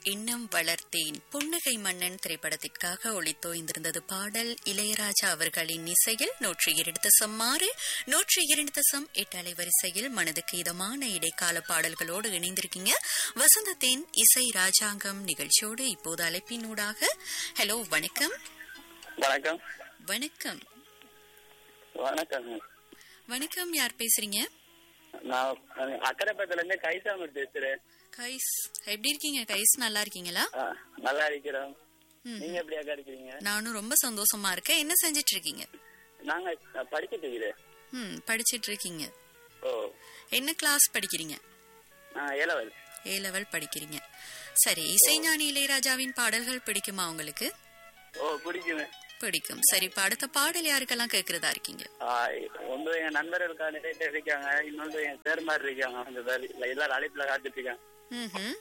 எண்ணம் வளர்த்தேன் புன்னகை மன்னன் திரைப்படத்திற்காக ஒளித்தோய்ந்திருந்தது பாடல் இளையராஜா அவர்களின் இசையில் நூற்றி இரண்டு தசம் ஆறு நூற்றி இரண்டு தசம் எட்டு அலைவரிசையில் மனதுக்கு இதமான இடைக்கால பாடல்களோடு இணைந்திருக்கீங்க வசந்தத்தின் இசை ராஜாங்கம் நிகழ்ச்சியோடு இப்போது அழைப்பினூடாக ஹலோ வணக்கம் வணக்கம் வணக்கம் வணக்கம் வணக்கம் யார் பேசுறீங்க நான் அக்கரைப்பத்துல இருந்து கைசாமி பேசுறேன் கைஸ் எப்படி இருக்கீங்க கைஸ் நல்லா இருக்கீங்களா ஆ, நல்லா இருக்கிறோம் ம். நீங்க எப்படி அக்கா இருக்கீங்க நானும் ரொம்ப சந்தோஷமா இருக்கேன் என்ன செஞ்சிட்டு இருக்கீங்க நாங்க நான் படிச்சிட்டு இருக்கிறேன் ம் படிச்சிட்டு இருக்கீங்க ஓ என்ன கிளாஸ் படிக்கிறீங்க நான் ஏலவல் ஏ லெவல் படிக்கிறீங்க சரி இசைஞானி இளையராஜாவின் பாடல்கள் பிடிக்குமா உங்களுக்கு ஓ பிடிக்குமே பிடிக்கும் சரி இப்ப அடுத்த பாடல் யாருக்கெல்லாம் கேட்கறதா இருக்கீங்க ஆ, ஒன்று என் நண்பர்களுக்காக நிறைய பேர் இருக்காங்க இன்னொன்று என் பேர் மாதிரி இருக்காங்க அந்த வேலை எல்லாரும் அழைப்புல காத்துட்டு இருக்காங்க ம்ஹும்.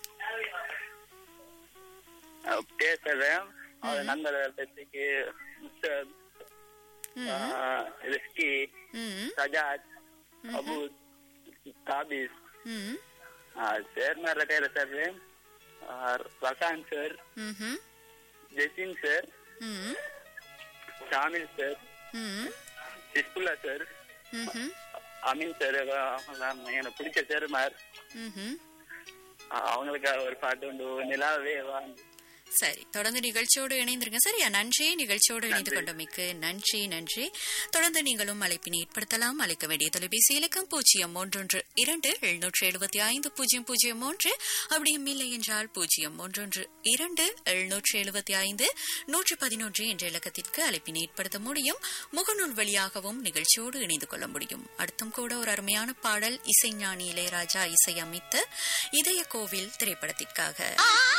ஆ, பேசுறேன் அவர் நண்பர்கள் பேசிக்கு முஸ்தப், ஆ, ரிஸ்கி ம் சஜாத் அபூத் காபிஸ் ம் சார் மாதிரி பேர் சார் ரசான் சார் ம்ஹும். ஜெசின் சார் ம் ஷாமில் சார் ம் ஹிஸ்புல்லா சார் ம்ஹும். அமீன் சார் எனக்கு பிடிச்ச சார் மார் ம்ஹும். அவங்களுக்கு ஒரு பாட்டு உண்டு நிலாவே வா சரி தொடர்ந்து நிகழ்ச்சியோடு இணைந்திருங்க சரியா நன்றி நிகழ்ச்சியோடு இணைந்து கொண்டமைக்கு நன்றி நன்றி தொடர்ந்து நீங்களும் அழைப்பினை ஏற்படுத்தலாம் அழைக்க வேண்டிய தொலைபேசி இலக்கம் பூஜ்ஜியம் ஒன்றொன்று இரண்டு எழுநூற்று எழுபத்தி ஐந்து பூஜ்ஜியம் பூஜ்ஜியம் மூன்று அப்படியும் இல்லை என்றால் பூஜ்ஜியம் ஒன்றொன்று இரண்டு எழுநூற்று எழுபத்தி ஐந்து நூற்று பதினொன்று என்ற இலக்கத்திற்கு அழைப்பினை ஏற்படுத்த முடியும் முகநூல் வழியாகவும் நிகழ்ச்சியோடு இணைந்து கொள்ள முடியும் அடுத்தும் கூட ஒரு அருமையான பாடல் இசைஞானி இளையராஜா இசையமைத்த இதய கோவில் திரைப்படத்திற்காக